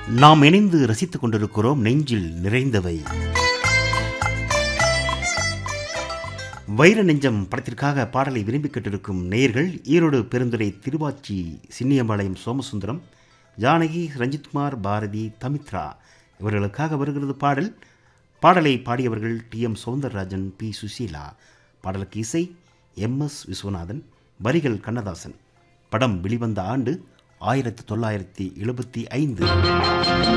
நாம் இணைந்து ரசித்துக் கொண்டிருக்கிறோம் நெஞ்சில் நிறைந்தவை வைர நெஞ்சம் படத்திற்காக பாடலை விரும்பி கேட்டிருக்கும் நேயர்கள் ஈரோடு பெருந்துறை திருவாச்சி சின்னியம்பாளையம் சோமசுந்தரம் ஜானகி ரஞ்சித்குமார் பாரதி தமித்ரா இவர்களுக்காக வருகிறது பாடல் பாடலை பாடியவர்கள் T M Soundararajan P Susheela பாடலுக்கு இசை எம் எஸ் விஸ்வநாதன் வரிகள் கண்ணதாசன் படம் வெளிவந்த ஆண்டு ஆயிரத்தி தொள்ளாயிரத்தி எழுபத்தி ஐந்து